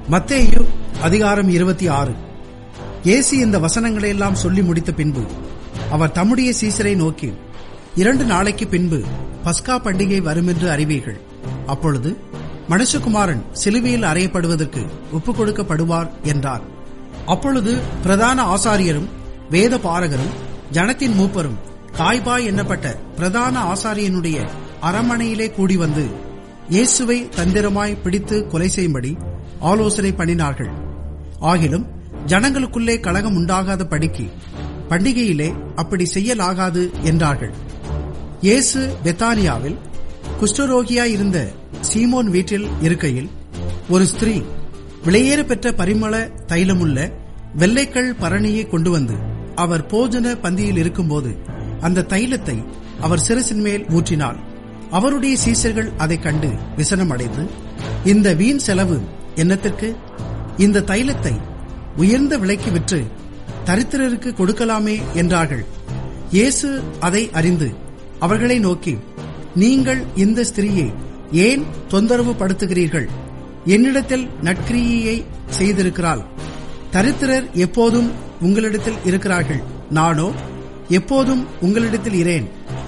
மத்தேயு அதிகாரம் இருபத்தி ஆறு இயேசு இந்த வசனங்களையெல்லாம் சொல்லி முடித்த பின்பு அவர் தம்முடைய சீசரை நோக்கி இரண்டு நாளைக்கு பின்பு பஸ்கா பண்டிகை வருமென்று அறிவீர்கள் அப்பொழுது மனுஷகுமாரன் சிலுவையில் அறையப்படுவதற்கு ஒப்புக் கொடுக்கப்படுவார் என்றார் அப்பொழுது பிரதான ஆசாரியரும் வேத பாரகரும் ஜனத்தின் மூப்பரும் காய்பாய் எண்ணப்பட்ட பிரதான ஆசாரியனுடைய அரமனையிலே கூடி வந்து இயேசுவை தந்திரமாய் பிடித்து கொலை செய்யும்படி ஆலோசனை பண்ணினார்கள் ஆகிலும் ஜனங்களுக்குள்ளே கலகம் உண்டாகாத படிக்கு பண்டிகையிலே அப்படி செய்யலாகாது என்றார்கள் இயேசு பெத்தானியாவில் குஷ்டரோகியாய் இருந்த சீமோன் வீட்டில் இருக்கையில் ஒரு ஸ்திரீ விலையேற பெற்ற பரிமள தைலமுள்ள வெள்ளைக்கல் பரணியை கொண்டு வந்து அவர் போஜன பந்தியில் இருக்கும்போது அந்த தைலத்தை அவர் சிரசின் மேல் ஊற்றினாள் அவருடைய சீசர்கள் அதைக் கண்டு விசனம் அடைந்து இந்த வீண் செலவு என்னத்திற்கு இந்த தைலத்தை உயர்ந்த விலைக்கு விற்று தரித்திரருக்கு கொடுக்கலாமே என்றார்கள் இயேசு அதை அறிந்து அவர்களை நோக்கி நீங்கள் இந்த ஸ்திரீயை ஏன் தொந்தரவு படுத்துகிறீர்கள் என்னிடத்தில் நற்கிரியை செய்திருக்கிறாள் தரித்திரர் எப்போதும் உங்களிடத்தில் இருக்கிறார்கள் நானோ எப்போதும் உங்களிடத்தில் இரேன்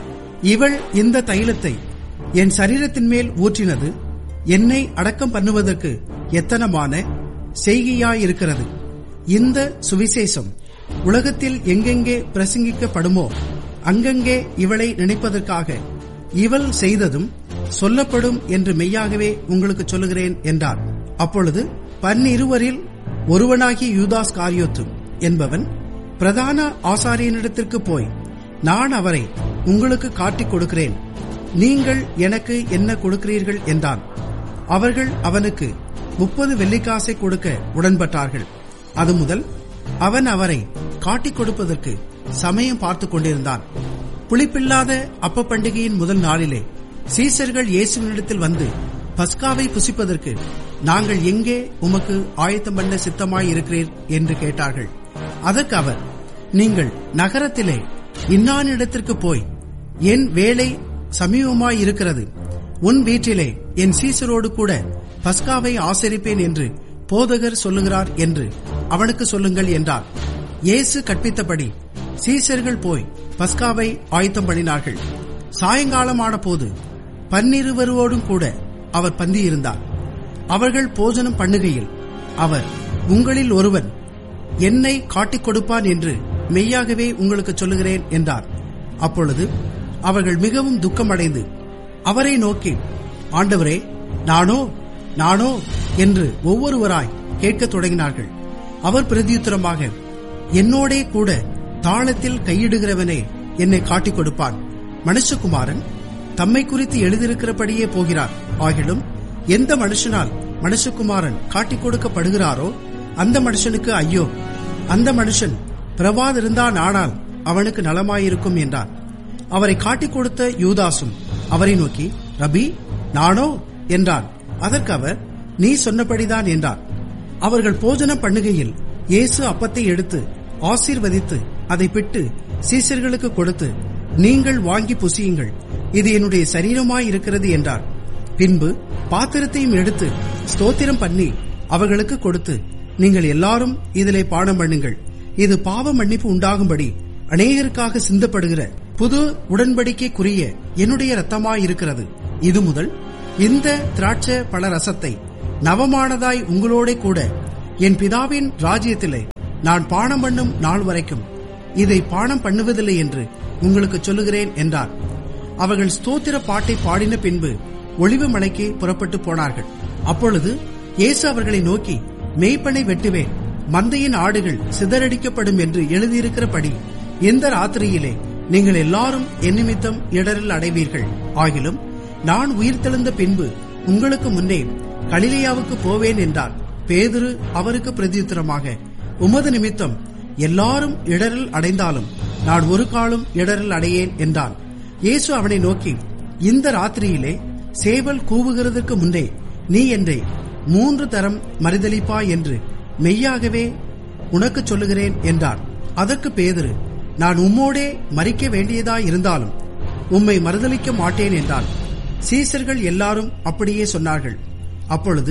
இவள் இந்த தைலத்தை என் சரீரத்தின் மேல் ஊற்றினது என்னை அடக்கம் பண்ணுவதற்கு எத்தனமான செய்கையாயிருக்கிறது இந்த சுவிசேஷம் உலகத்தில் எங்கெங்கே பிரசங்கிக்கப்படுமோ அங்கங்கே இவளை நினைப்பதற்காக இவள் செய்ததும் சொல்லப்படும் என்று மெய்யாகவே உங்களுக்கு சொல்லுகிறேன் என்றார் அப்பொழுது பன்னிருவரில் ஒருவனாகிய யூதாஸ் காரியோத்து என்பவன் பிரதான ஆசாரியனிடத்திற்கு போய் நான் அவரை உங்களுக்கு காட்டிக் கொடுக்கிறேன் நீங்கள் எனக்கு என்ன கொடுக்கிறீர்கள் என்றான் அவர்கள் அவனுக்கு முப்பது வெள்ளிக்காசை கொடுக்க உடன்பட்டார்கள் அது முதல் அவன் அவரை காட்டிக் கொடுப்பதற்கு சமயம் பார்த்துக் கொண்டிருந்தான் புளிப்பில்லாத அப்ப பண்டிகையின் முதல் நாளிலே சீசர்கள் இயேசுவினிடத்தில் வந்து பஸ்காவை புசிப்பதற்கு நாங்கள் எங்கே உமக்கு ஆயத்தம் பண்ண சித்தமாய் இருக்கிறீர் என்று கேட்டார்கள் அதற்கு அவர் நீங்கள் நகரத்திலே இன்னானிடத்திற்கு போய் என் வேலை சமீபமாய் இருக்கிறது உன் வீட்டிலே என் சீசரோடு கூட பஸ்காவை ஆசரிப்பேன் என்று போதகர் சொல்லுகிறார் என்று அவனுக்கு சொல்லுங்கள் என்றார் இயேசு கற்பித்தபடி சீசர்கள் போய் பஸ்காவை ஆயத்தம் பண்ணினார்கள் சாயங்காலமான போது பன்னிருவரோடும் கூட அவர் பந்தியிருந்தார் அவர்கள் போஜனம் பண்ணுகையில் அவர் உங்களில் ஒருவன் என்னை காட்டிக் கொடுப்பான் என்று மெய்யாகவே உங்களுக்கு சொல்லுகிறேன் என்றார் அப்பொழுது அவர்கள் மிகவும் துக்கமடைந்து அவரை நோக்கி ஆண்டவரே நானோ நானோ என்று ஒவ்வொருவராய் கேட்கத் தொடங்கினார்கள் அவர் பிரதியுத்தரமாக என்னோடே கூட தாளத்தில் கையிடுகிறவனே என்னை காட்டிக் கொடுப்பான் மனுஷகுமாரன் தம்மை குறித்து எழுதியிருக்கிறபடியே போகிறார் ஆகிலும் எந்த மனுஷனால் மனுஷகுமாரன் காட்டிக் கொடுக்கப்படுகிறாரோ அந்த மனுஷனுக்கு ஐயோ அந்த மனுஷன் பிரவாதிருந்தான் ஆனால் அவனுக்கு நலமாயிருக்கும் என்றார் அவரை காட்டிக் கொடுத்த யூதாசும் அவரை நோக்கி ரபி நானோ என்றான் அதற்கு அவர் நீ சொன்னபடிதான் என்றார் அவர்கள் போஜனம் பண்ணுகையில் இயேசு அப்பத்தை எடுத்து ஆசீர்வதித்து அதை பிட்டு சீசர்களுக்கு கொடுத்து நீங்கள் வாங்கி புசியுங்கள் இது என்னுடைய சரீரமாய் இருக்கிறது என்றார் பின்பு பாத்திரத்தையும் எடுத்து ஸ்தோத்திரம் பண்ணி அவர்களுக்கு கொடுத்து நீங்கள் எல்லாரும் இதிலே பானம் பண்ணுங்கள் இது பாவ மன்னிப்பு உண்டாகும்படி அநேகருக்காக சிந்தப்படுகிற புது உடன்படிக்கைக்குரிய என்னுடைய ரத்தமாயிருக்கிறது இது முதல் இந்த திராட்சை பழ ரசத்தை நவமானதாய் உங்களோட கூட என் பிதாவின் ராஜ்யத்திலே நான் பானம் பண்ணும் நாள் வரைக்கும் இதை பானம் பண்ணுவதில்லை என்று உங்களுக்கு சொல்லுகிறேன் என்றார் அவர்கள் ஸ்தோத்திர பாட்டை பாடின பின்பு ஒளிவு மலைக்கு புறப்பட்டு போனார்கள் அப்பொழுது இயேசு அவர்களை நோக்கி மெய்ப்பனை வெட்டுவேன் மந்தையின் ஆடுகள் சிதறடிக்கப்படும் என்று எழுதியிருக்கிறபடி இந்த ராத்திரியிலே நீங்கள் எல்லாரும் என் நிமித்தம் இடரில் அடைவீர்கள் ஆகிலும் நான் உயிர்த்தெழுந்த பின்பு உங்களுக்கு முன்னே கலிலேயாவுக்கு போவேன் என்றார் பேதுரு அவருக்கு பிரதியுத்தரமாக உமது நிமித்தம் எல்லாரும் இடரில் அடைந்தாலும் நான் ஒரு காலம் இடரில் அடையேன் என்றான் இயேசு அவனை நோக்கி இந்த ராத்திரியிலே சேவல் கூவுகிறதற்கு முன்னே நீ என்னை மூன்று தரம் மறுதளிப்பா என்று மெய்யாகவே உனக்கு சொல்லுகிறேன் என்றார் அதற்கு பேதுரு நான் உம்மோடே மறிக்க வேண்டியதாய் இருந்தாலும் உம்மை மறுதளிக்க மாட்டேன் என்றான் சீசர்கள் எல்லாரும் அப்படியே சொன்னார்கள் அப்பொழுது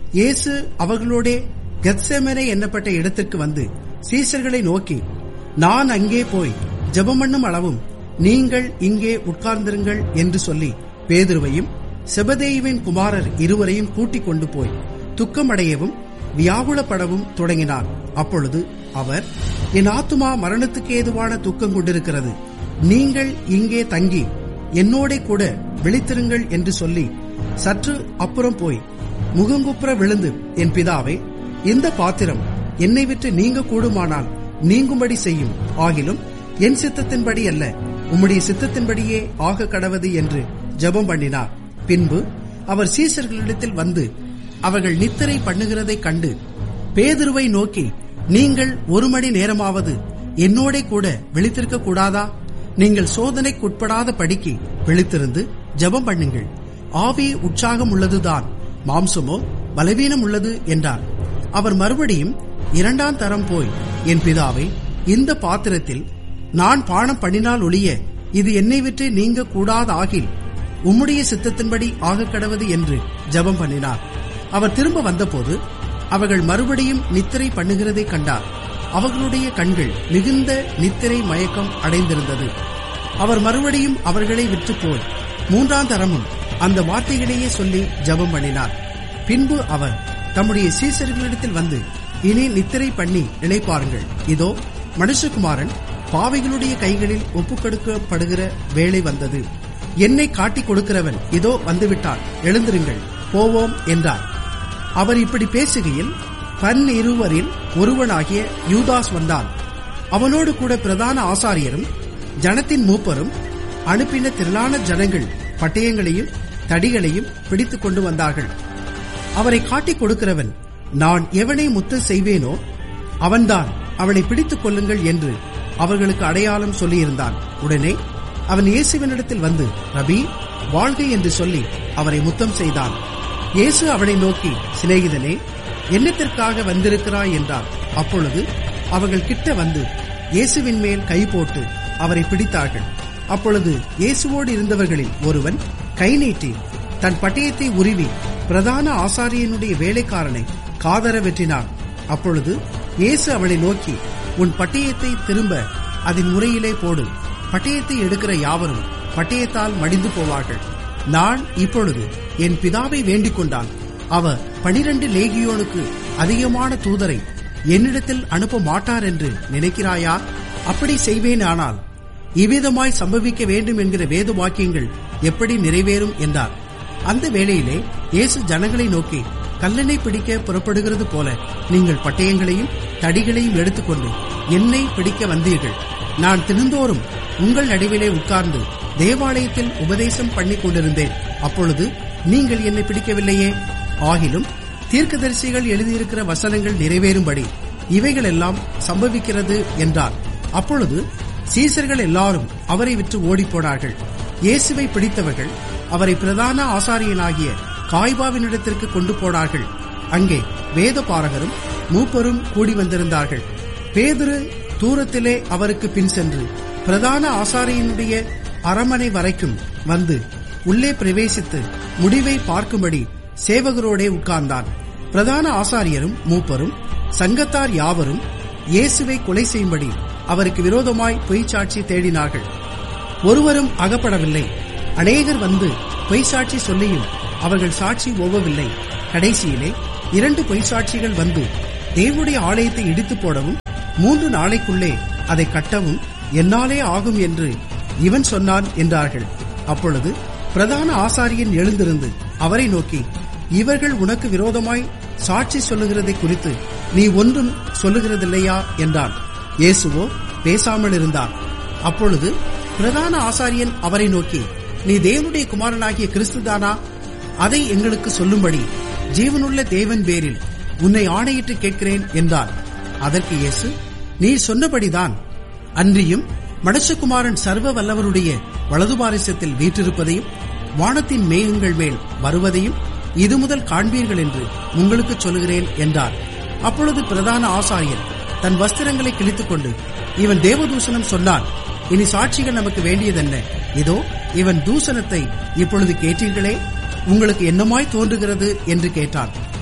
இயேசு அவர்களோடே கெத்செமனே என்னப்பட்ட இடத்திற்கு வந்து சீசர்களை நோக்கி நான் அங்கே போய் ஜெபமண்ணும் அளவும் நீங்கள் இங்கே உட்கார்ந்திருங்கள் என்று சொல்லி பேதுருவையும் செபதேயுவின் குமாரர் இருவரையும் கூட்டிக் கொண்டு போய் துக்கமடையவும் வியாகுலப்படவும் தொடங்கினார் அப்பொழுது அவர் என் ஆத்துமா மரணத்துக்கு ஏதுவான துக்கம் கொண்டிருக்கிறது நீங்கள் இங்கே தங்கி என்னோட கூட விழித்திருங்கள் என்று சொல்லி சற்று அப்புறம் போய் முகங்குப்புற விழுந்து என் பிதாவை இந்த பாத்திரம் என்னை விட்டு நீங்க கூடுமானால் நீங்கும்படி செய்யும் ஆகிலும் என் சித்தத்தின்படி அல்ல உம்முடைய சித்தத்தின்படியே ஆக கடவது என்று ஜெபம் பண்ணினார் பின்பு அவர் சீசர்களிடத்தில் வந்து அவர்கள் நித்திரை பண்ணுகிறதைக் கண்டு பேதுருவை நோக்கி நீங்கள் ஒரு மணி நேரமாவது என்னோட கூட விழித்திருக்க கூடாதா நீங்கள் சோதனைக்குட்படாத படிக்கு விழித்திருந்து ஜெபம் பண்ணுங்கள் ஆவி உற்சாகம் உள்ளதுதான் மாம்சமோ பலவீனம் உள்ளது என்றார் அவர் மறுபடியும் இரண்டாம் தரம் போய் என் பிதாவை இந்த பாத்திரத்தில் நான் பானம் பண்ணினால் ஒழிய இது என்னை விட்டு நீங்க கூடாதாகில் உம்முடைய சித்தத்தின்படி ஆக கடவது என்று ஜெபம் பண்ணினார் அவர் திரும்ப வந்தபோது அவர்கள் மறுபடியும் நித்திரை பண்ணுகிறதை கண்டார் அவர்களுடைய கண்கள் மிகுந்த நித்திரை மயக்கம் அடைந்திருந்தது அவர் மறுபடியும் அவர்களை விற்று போய் மூன்றாம் தரமும் அந்த வார்த்தைகளையே சொல்லி ஜெபம் பண்ணினார் பின்பு அவர் தம்முடைய சீசர்களிடத்தில் வந்து இனி நித்திரை பண்ணி இளைப்பாருங்கள் இதோ மனுஷகுமாரன் பாவைகளுடைய கைகளில் ஒப்புக்கொடுக்கப்படுகிற வேலை வந்தது என்னை காட்டிக் கொடுக்கிறவன் இதோ வந்துவிட்டான் எழுந்திருங்கள் போவோம் என்றார் அவர் இப்படி பேசுகையில் பன்னிருவரில் ஒருவனாகிய யூதாஸ் வந்தான் அவனோடு கூட பிரதான ஆசாரியரும் ஜனத்தின் மூப்பரும் அனுப்பின திரளான ஜனங்கள் பட்டயங்களையும் தடிகளையும் பிடித்துக் கொண்டு வந்தார்கள் அவரை காட்டிக் கொடுக்கிறவன் நான் எவனை முத்தம் செய்வேனோ அவன்தான் அவனை பிடித்துக் கொள்ளுங்கள் என்று அவர்களுக்கு அடையாளம் சொல்லியிருந்தான் உடனே அவன் இயேசுவினிடத்தில் வந்து ரபி வாழ்க என்று சொல்லி அவரை முத்தம் செய்தான் இயேசு அவனை நோக்கி சிநேகிதனே என்னத்திற்காக வந்திருக்கிறாய் என்றார் அப்பொழுது அவர்கள் கிட்ட வந்து இயேசுவின் மேல் கை போட்டு அவரை பிடித்தார்கள் அப்பொழுது இயேசுவோடு இருந்தவர்களில் ஒருவன் கை நீட்டி தன் பட்டயத்தை உருவி பிரதான ஆசாரியனுடைய வேலைக்காரனை காதர வெற்றினான் அப்பொழுது இயேசு அவனை நோக்கி உன் பட்டயத்தை திரும்ப அதன் முறையிலே போடு பட்டயத்தை எடுக்கிற யாவரும் பட்டயத்தால் மடிந்து போவார்கள் நான் இப்பொழுது என் பிதாவை வேண்டிக் கொண்டான் அவர் பனிரண்டு லேகியோனுக்கு அதிகமான தூதரை என்னிடத்தில் அனுப்ப மாட்டார் என்று நினைக்கிறாயா அப்படி செய்வேனானால் இவ்விதமாய் சம்பவிக்க வேண்டும் என்கிற வேத வாக்கியங்கள் எப்படி நிறைவேறும் என்றார் அந்த வேளையிலே இயேசு ஜனங்களை நோக்கி கல்லனை பிடிக்க புறப்படுகிறது போல நீங்கள் பட்டயங்களையும் தடிகளையும் எடுத்துக்கொண்டு என்னை பிடிக்க வந்தீர்கள் நான் தினந்தோறும் உங்கள் நடுவிலே உட்கார்ந்து தேவாலயத்தில் உபதேசம் பண்ணிக் கொண்டிருந்தேன் அப்பொழுது நீங்கள் என்னை பிடிக்கவில்லையே ஆகிலும் தீர்க்கதரிசிகள் எழுதியிருக்கிற வசனங்கள் நிறைவேறும்படி இவைகள் எல்லாம் சம்பவிக்கிறது என்றார் அப்பொழுது சீசர்கள் எல்லாரும் அவரை விற்று ஓடிப்போனார்கள் இயேசுவை பிடித்தவர்கள் அவரை பிரதான ஆசாரியனாகிய காய்பாவினிடத்திற்கு கொண்டு போனார்கள் அங்கே வேத பாரகரும் மூப்பரும் கூடி வந்திருந்தார்கள் பேதுரு தூரத்திலே அவருக்கு பின் சென்று பிரதான ஆசாரியனுடைய அரமனை வரைக்கும் வந்து உள்ளே பிரவேசித்து முடிவை பார்க்கும்படி சேவகரோடே உட்கார்ந்தான் பிரதான ஆசாரியரும் மூப்பரும் சங்கத்தார் யாவரும் இயேசுவை கொலை செய்யும்படி அவருக்கு விரோதமாய் பொய்ச்சாட்சி தேடினார்கள் ஒருவரும் அகப்படவில்லை அநேகர் வந்து பொய்ச்சாட்சி சொல்லியும் அவர்கள் சாட்சி ஓவவில்லை கடைசியிலே இரண்டு பொய்ச்சாட்சிகள் வந்து தேவனுடைய ஆலயத்தை இடித்து போடவும் மூன்று நாளைக்குள்ளே அதை கட்டவும் என்னாலே ஆகும் என்று இவன் சொன்னான் என்றார்கள் அப்பொழுது பிரதான ஆசாரியன் எழுந்திருந்து அவரை நோக்கி இவர்கள் உனக்கு விரோதமாய் சாட்சி சொல்லுகிறதை குறித்து நீ ஒன்றும் சொல்லுகிறதில்லையா என்றான் இயேசுவோ பேசாமல் இருந்தார் அப்பொழுது பிரதான ஆசாரியன் அவரை நோக்கி நீ தேவனுடைய குமாரனாகிய கிறிஸ்துதானா அதை எங்களுக்கு சொல்லும்படி ஜீவனுள்ள தேவன் பேரில் உன்னை ஆணையிட்டு கேட்கிறேன் என்றார் அதற்கு இயேசு நீ சொன்னபடிதான் அன்றியும் மனுஷகுமாரன் சர்வ வல்லவருடைய வலது பாரிசத்தில் வீற்றிருப்பதையும் வானத்தின் மேகங்கள் மேல் வருவதையும் இது முதல் காண்பீர்கள் என்று உங்களுக்கு சொல்லுகிறேன் என்றார் அப்பொழுது பிரதான ஆசாரியர் தன் வஸ்திரங்களை கிழித்துக் கொண்டு இவன் தேவதூஷணம் சொன்னான் இனி சாட்சிகள் நமக்கு வேண்டியதென்ன இதோ இவன் தூசணத்தை இப்பொழுது கேட்டீர்களே உங்களுக்கு என்னமாய் தோன்றுகிறது என்று கேட்டான்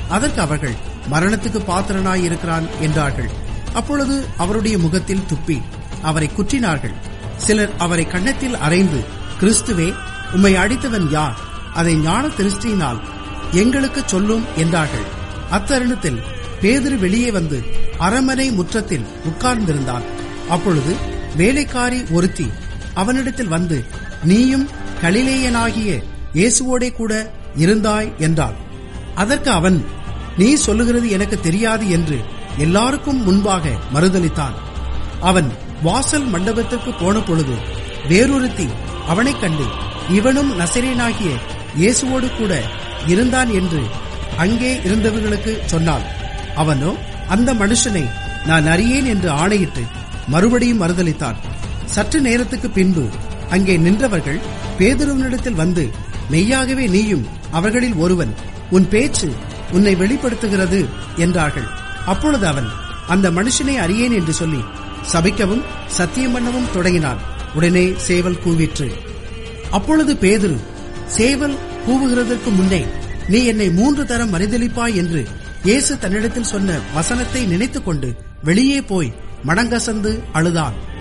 அதற்கு அவர்கள் மரணத்துக்கு பாத்திரனாய் இருக்கிறான் என்றார்கள் அப்பொழுது அவருடைய முகத்தில் துப்பி அவரை குற்றினார்கள் சிலர் அவரை கன்னத்தில் அறைந்து கிறிஸ்துவே உம்மை அடித்தவன் யார் அதை ஞான திருஷ்டியினால் எங்களுக்கு சொல்லும் என்றார்கள் அத்தருணத்தில் பேதுரு வெளியே வந்து அரமனை முற்றத்தில் உட்கார்ந்திருந்தான் அப்பொழுது வேலைக்காரி ஒருத்தி அவனிடத்தில் வந்து நீயும் கலிலேயனாகிய இயேசுவோடே கூட இருந்தாய் என்றாள் அதற்கு அவன் நீ சொல்லுகிறது எனக்கு தெரியாது என்று எல்லாருக்கும் முன்பாக மறுதளித்தான் அவன் வாசல் மண்டபத்திற்கு போன பொழுது வேறொருத்தி அவனைக் கண்டு இவனும் நசரேனாகிய இயேசுவோடு கூட இருந்தான் என்று அங்கே இருந்தவர்களுக்கு சொன்னாள் அவனோ அந்த மனுஷனை நான் அறியேன் என்று ஆணையிட்டு மறுபடியும் மறுதளித்தான் சற்று நேரத்துக்கு பின்பு அங்கே நின்றவர்கள் பேதுருவனிடத்தில் வந்து மெய்யாகவே நீயும் அவர்களில் ஒருவன் உன் பேச்சு உன்னை வெளிப்படுத்துகிறது என்றார்கள் அப்பொழுது அவன் அந்த மனுஷனை அறியேன் என்று சொல்லி சபிக்கவும் சத்தியம் பண்ணவும் தொடங்கினான் உடனே சேவல் கூவிற்று அப்பொழுது பேதுரு சேவல் கூவுகிறதற்கு முன்னே நீ என்னை மூன்று தரம் மறுதளிப்பாய் என்று இயேசு தன்னிடத்தில் சொன்ன வசனத்தை நினைத்துக் கொண்டு வெளியே போய் மடங்கசந்து அழுதான்